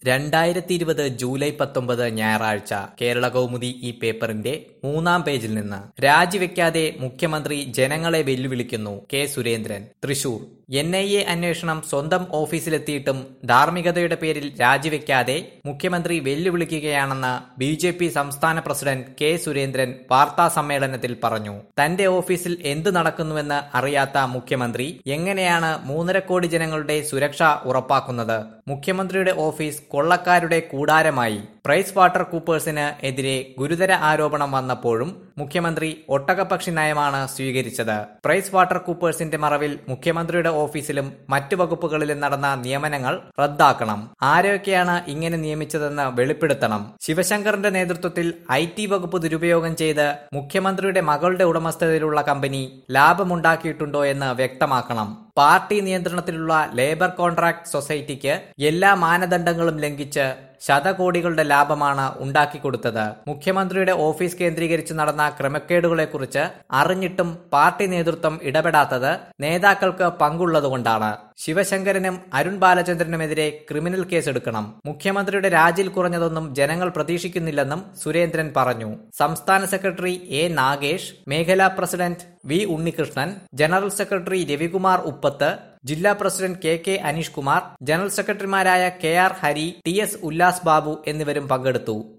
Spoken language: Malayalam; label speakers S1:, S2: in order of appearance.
S1: രണ്ടായിരത്തി ഇരുപത് ജൂലൈ പത്തൊമ്പത് ഞായറാഴ്ച കേരള കൗമുദി ഈ പേപ്പറിന്റെ മൂന്നാം പേജിൽ നിന്ന് രാജിവെക്കാതെ മുഖ്യമന്ത്രി ജനങ്ങളെ വെല്ലുവിളിക്കുന്നു K Surendran Thrissur N I A അന്വേഷണം സ്വന്തം ഓഫീസിലെത്തിയിട്ടും ധാർമ്മികതയുടെ പേരിൽ രാജിവെക്കാതെ മുഖ്യമന്ത്രി വെല്ലുവിളിക്കുകയാണെന്ന് ബി ജെ പി സംസ്ഥാന പ്രസിഡന്റ് കെ സുരേന്ദ്രൻ വാർത്താ സമ്മേളനത്തിൽ പറഞ്ഞു തന്റെ ഓഫീസിൽ എന്ത് നടക്കുന്നുവെന്ന് അറിയാത്ത മുഖ്യമന്ത്രി എങ്ങനെയാണ് മൂന്നര കോടി ജനങ്ങളുടെ സുരക്ഷ ഉറപ്പാക്കുന്നത് മുഖ്യമന്ത്രിയുടെ ഓഫീസ് കൊള്ളക്കാരുടെ കൂടാരമായി പ്രൈസ് വാട്ടർ കൂപ്പേഴ്സിന് എതിരെ ഗുരുതര ആരോപണം വന്നപ്പോഴും മുഖ്യമന്ത്രി ഒട്ടകപക്ഷി നയമാണ് സ്വീകരിച്ചത് പ്രൈസ് വാട്ടർ കൂപ്പേഴ്സിന്റെ മറവിൽ മുഖ്യമന്ത്രിയുടെ ഓഫീസിലും മറ്റു വകുപ്പുകളിലും നടന്ന നിയമനങ്ങൾ റദ്ദാക്കണം ആരൊക്കെയാണ് ഇങ്ങനെ നിയമിച്ചതെന്ന് വെളിപ്പെടുത്തണം ശിവശങ്കറിന്റെ നേതൃത്വത്തിൽ ഐ ടി വകുപ്പ് ദുരുപയോഗം ചെയ്ത് മുഖ്യമന്ത്രിയുടെ മകളുടെ ഉടമസ്ഥതയിലുള്ള കമ്പനി ലാഭമുണ്ടാക്കിയിട്ടുണ്ടോ എന്ന് വ്യക്തമാക്കണം പാർട്ടി നിയന്ത്രണത്തിലുള്ള ലേബർ കോൺട്രാക്ട് സൊസൈറ്റിക്ക് എല്ലാ മാനദണ്ഡങ്ങളും ലംഘിച്ച് ശതകോടികളുടെ ലാഭമാണ് ഉണ്ടാക്കിക്കൊടുത്തത് മുഖ്യമന്ത്രിയുടെ ഓഫീസ് കേന്ദ്രീകരിച്ച് നടന്ന ക്രമക്കേടുകളെക്കുറിച്ച് അറിഞ്ഞിട്ടും പാർട്ടി നേതൃത്വം ഇടപെടാത്തത് നേതാക്കൾക്ക് പങ്കുള്ളതുകൊണ്ടാണ് ശിവശങ്കരനും അരുൺ ബാലചന്ദ്രനുമെതിരെ ക്രിമിനൽ കേസെടുക്കണം മുഖ്യമന്ത്രിയുടെ രാജിയിൽ കുറഞ്ഞതൊന്നും ജനങ്ങൾ പ്രതീക്ഷിക്കുന്നില്ലെന്നും സുരേന്ദ്രൻ പറഞ്ഞു സംസ്ഥാന സെക്രട്ടറി എ നാഗേഷ് മേഖലാ president V Unnikrishnan general secretary Ravikumar Uppath ജില്ലാ president K K Aneesh Kumar general സെക്രട്ടറിമാരായ K R Hari T S Ullas Babu എന്നിവരും പങ്കെടുത്തു